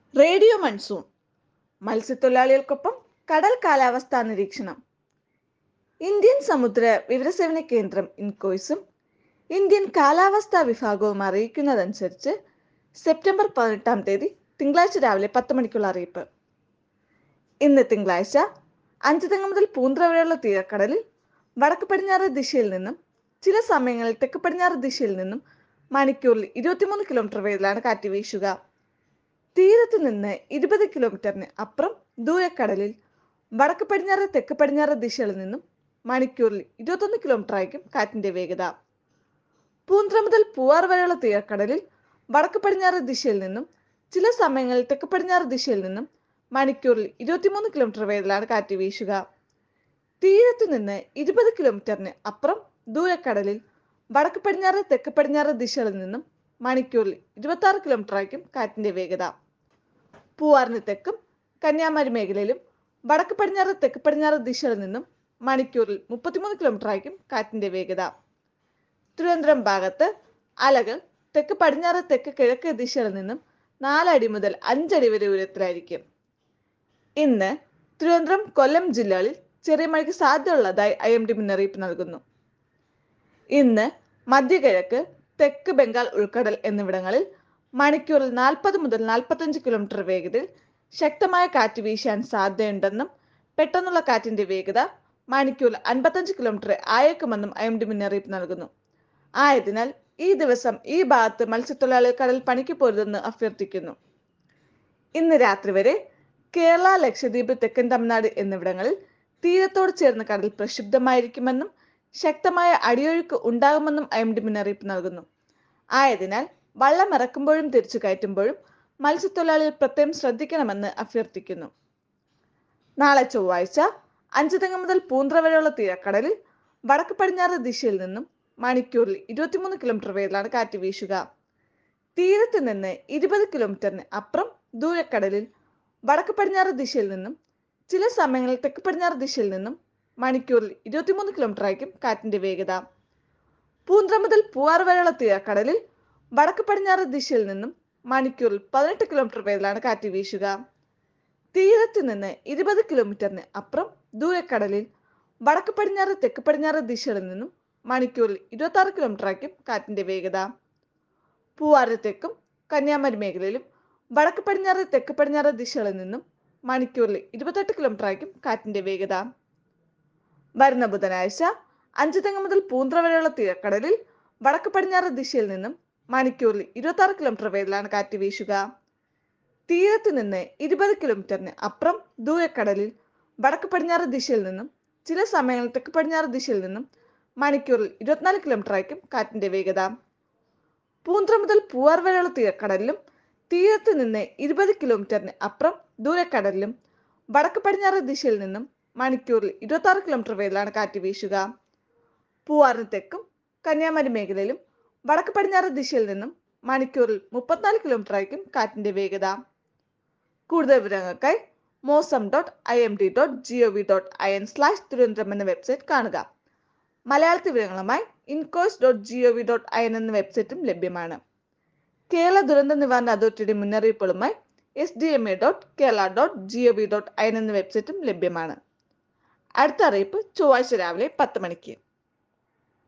radio monsoon മത്സ്യത്തൊഴിലാളികൾക്കൊപ്പം കടൽ കാലാവസ്ഥാ നിരീക്ഷണം ഇന്ത്യൻ സമുദ്ര വിവരസേവന കേന്ദ്രം ഇൻകോയ്സും ഇന്ത്യൻ കാലാവസ്ഥാ വിഭാഗവും അറിയിക്കുന്നതനുസരിച്ച് സെപ്റ്റംബർ പതിനെട്ടാം തീയതി തിങ്കളാഴ്ച രാവിലെ പത്ത് മണിക്കുള്ള അറിയിപ്പ് ഇന്ന് തിങ്കളാഴ്ച അഞ്ചുതെങ്ങ് മുതൽ പൂന്ത്ര വരെയുള്ള തീരക്കടലിൽ വടക്ക് പടിഞ്ഞാറ് ദിശയിൽ നിന്നും ചില സമയങ്ങളിൽ തെക്ക് പടിഞ്ഞാറ് ദിശയിൽ നിന്നും മണിക്കൂറിൽ ഇരുപത്തിമൂന്ന് കിലോമീറ്റർ വേഗത്തിലാണ് കാറ്റ് വീശുക തീരത്ത് നിന്ന് ഇരുപത് കിലോമീറ്ററിന് അപ്പുറം ദൂരക്കടലിൽ വടക്ക് പടിഞ്ഞാറ് തെക്ക് പടിഞ്ഞാറ് ദിശകളിൽ നിന്നും മണിക്കൂറിൽ ഇരുപത്തൊന്ന് കിലോമീറ്റർ ആയിരിക്കും കാറ്റിന്റെ വേഗത പൂന്ത്ര മുതൽ പൂവാർ വരെയുള്ള തീരക്കടലിൽ വടക്ക് പടിഞ്ഞാറ് ദിശയിൽ നിന്നും ചില സമയങ്ങളിൽ തെക്ക് പടിഞ്ഞാറ് ദിശയിൽ നിന്നും മണിക്കൂറിൽ ഇരുപത്തിമൂന്ന് കിലോമീറ്റർ വേഗത്തിലാണ് കാറ്റ് വീശുക തീരത്ത് നിന്ന് ഇരുപത് കിലോമീറ്ററിന് അപ്പുറം ദൂരക്കടലിൽ വടക്ക് പടിഞ്ഞാറ് തെക്ക് പടിഞ്ഞാറ് ദിശകളിൽ നിന്നും മണിക്കൂറിൽ ഇരുപത്തി ആറ് കിലോമീറ്റർ ആയിരിക്കും കാറ്റിന്റെ വേഗത പൂവാറിന് തെക്കും കന്യാകുമാരി മേഖലയിലും വടക്ക് പടിഞ്ഞാറ് തെക്ക് പടിഞ്ഞാറ് ദിശകളിൽ നിന്നും മണിക്കൂറിൽ മുപ്പത്തിമൂന്ന് കിലോമീറ്റർ ആയിരിക്കും കാറ്റിന്റെ വേഗത തിരുവനന്തപുരം ഭാഗത്ത് അലകൾ തെക്ക് പടിഞ്ഞാറ് തെക്ക് കിഴക്ക് ദിശകളിൽ നിന്നും നാലടി മുതൽ അഞ്ചടി വരെ ഉയരത്തിലായിരിക്കും ഇന്ന് തിരുവനന്തപുരം കൊല്ലം ജില്ലകളിൽ ചെറിയ മഴയ്ക്ക് സാധ്യതയുള്ളതായി ഐ എം ഡി മുന്നറിയിപ്പ് നൽകുന്നു ഇന്ന് മധ്യകിഴക്ക് തെക്ക് ബംഗാൾ ഉൾക്കടൽ എന്നിവിടങ്ങളിൽ മണിക്കൂറിൽ നാൽപ്പത് മുതൽ നാൽപ്പത്തഞ്ച് കിലോമീറ്റർ വേഗതയിൽ ശക്തമായ കാറ്റ് വീശാൻ സാധ്യതയുണ്ടെന്നും പെട്ടെന്നുള്ള കാറ്റിന്റെ വേഗത മണിക്കൂറിൽ അൻപത്തഞ്ച് കിലോമീറ്റർ ആയേക്കുമെന്നും ഐ എം ഡി മുന്നറിയിപ്പ് നൽകുന്നു ആയതിനാൽ ഈ ദിവസം ഈ ഭാഗത്ത് മത്സ്യത്തൊഴിലാളികൾ കടൽ പണിക്ക് പോരുതെന്ന് അഭ്യർത്ഥിക്കുന്നു ഇന്ന് രാത്രി വരെ കേരള ലക്ഷദ്വീപ് തെക്കൻ തമിഴ്നാട് എന്നിവിടങ്ങളിൽ തീരത്തോട് ചേർന്ന കടൽ പ്രക്ഷുബ്ധമായിരിക്കുമെന്നും ശക്തമായ അടിയൊഴുക്ക് ഉണ്ടാകുമെന്നും ഐ എം ഡി മുന്നറിയിപ്പ് നൽകുന്നു ആയതിനാൽ വള്ളം ഇറക്കുമ്പോഴും തിരിച്ചു കയറ്റുമ്പോഴും മത്സ്യത്തൊഴിലാളികൾ പ്രത്യേകം ശ്രദ്ധിക്കണമെന്ന് അഭ്യർത്ഥിക്കുന്നു നാളെ ചൊവ്വാഴ്ച അഞ്ചുതെങ്ങ് മുതൽ പൂന്ത്ര വരെയുള്ള തീരക്കടലിൽ വടക്ക് പടിഞ്ഞാറ് ദിശയിൽ നിന്നും മണിക്കൂറിൽ ഇരുപത്തിമൂന്ന് കിലോമീറ്റർ വേഗത്തിലാണ് കാറ്റ് വീശുക തീരത്ത് നിന്ന് ഇരുപത് കിലോമീറ്ററിന് അപ്പുറം ദൂരക്കടലിൽ വടക്ക് പടിഞ്ഞാറ് ദിശയിൽ നിന്നും ചില സമയങ്ങളിൽ തെക്ക് പടിഞ്ഞാറ് ദിശയിൽ നിന്നും മണിക്കൂറിൽ ഇരുപത്തിമൂന്ന് കിലോമീറ്റർ ആയിരിക്കും കാറ്റിന്റെ വേഗത പൂന്ത്ര മുതൽ പൂവാർ വരെയുള്ള തീരക്കടലിൽ വടക്ക് പടിഞ്ഞാറ് ദിശയിൽ നിന്നും മണിക്കൂറിൽ പതിനെട്ട് കിലോമീറ്റർ വേഗത്തിലാണ് കാറ്റ് വീശുക തീരത്ത് നിന്ന് ഇരുപത് കിലോമീറ്ററിന് അപ്പുറം ദൂരക്കടലിൽ വടക്ക് പടിഞ്ഞാറ് തെക്ക് പടിഞ്ഞാറ് ദിശകളിൽ നിന്നും മണിക്കൂറിൽ ഇരുപത്തി ആറ് കിലോമീറ്റർ ആയിരിക്കും കാറ്റിന്റെ വേഗത പൂവാറ് തെക്കും കന്യാകുമാരി മേഖലയിലും വടക്ക് പടിഞ്ഞാറ് തെക്ക് പടിഞ്ഞാറ് ദിശകളിൽ നിന്നും മണിക്കൂറിൽ ഇരുപത്തെട്ട് കിലോമീറ്റർ ആയിരിക്കും കാറ്റിന്റെ വേഗത വരുന്ന ബുധനാഴ്ച അഞ്ചുതെങ്ങ് മുതൽ പൂന്ത്ര വരെയുള്ള തീരക്കടലിൽ വടക്ക് പടിഞ്ഞാറ് ദിശയിൽ നിന്നും മണിക്കൂറിൽ ഇരുപത്തി ആറ് കിലോമീറ്റർ വേഗത്തിലാണ് കാറ്റ് വീശുക തീരത്ത് നിന്ന് ഇരുപത് കിലോമീറ്ററിന് അപ്പുറം ദൂരക്കടലിൽ വടക്ക് പടിഞ്ഞാറ് ദിശയിൽ നിന്നും ചില സമയങ്ങളിൽ തെക്ക് പടിഞ്ഞാറ് ദിശയിൽ നിന്നും മണിക്കൂറിൽ ഇരുപത്തിനാല് കിലോമീറ്റർ ആയിരിക്കും കാറ്റിന്റെ വേഗത പൂന്ത്ര മുതൽ പൂവാർ വരെയുള്ള തീരക്കടലിലും തീരത്ത് നിന്ന് ഇരുപത് കിലോമീറ്ററിന് അപ്പുറം ദൂരക്കടലിലും വടക്ക് പടിഞ്ഞാറ് ദിശയിൽ നിന്നും മണിക്കൂറിൽ ഇരുപത്തി ആറ് കിലോമീറ്റർ വേഗത്തിലാണ് കാറ്റ് വീശുക പൂവാറിന് തെക്കും കന്യാകുമാരി മേഖലയിലും വടക്ക് പടിഞ്ഞാറ് ദിശയിൽ നിന്നും മണിക്കൂറിൽ മുപ്പത്തിനാല് കിലോമീറ്റർ ആയിരിക്കും കാറ്റിന്റെ വേഗത കൂടുതൽ വിവരങ്ങൾക്കായി mausam dot I M D dot G O V dot I N slash Thiruvananthapuram എന്ന വെബ്സൈറ്റ് കാണുക മലയാളത്തിൽ വിവരങ്ങളുമായി INCOIS dot G O V dot I N എന്ന വെബ്സൈറ്റും ലഭ്യമാണ് കേരള ദുരന്ത നിവാരണ അതോറിറ്റിയുടെ മുന്നറിയിപ്പുകളുമായി S D M A dot Kerala dot G O V dot I N എന്ന വെബ്സൈറ്റും ലഭ്യമാണ് അടുത്ത അറിയിപ്പ് ചൊവ്വാഴ്ച രാവിലെ പത്ത് മണിക്ക്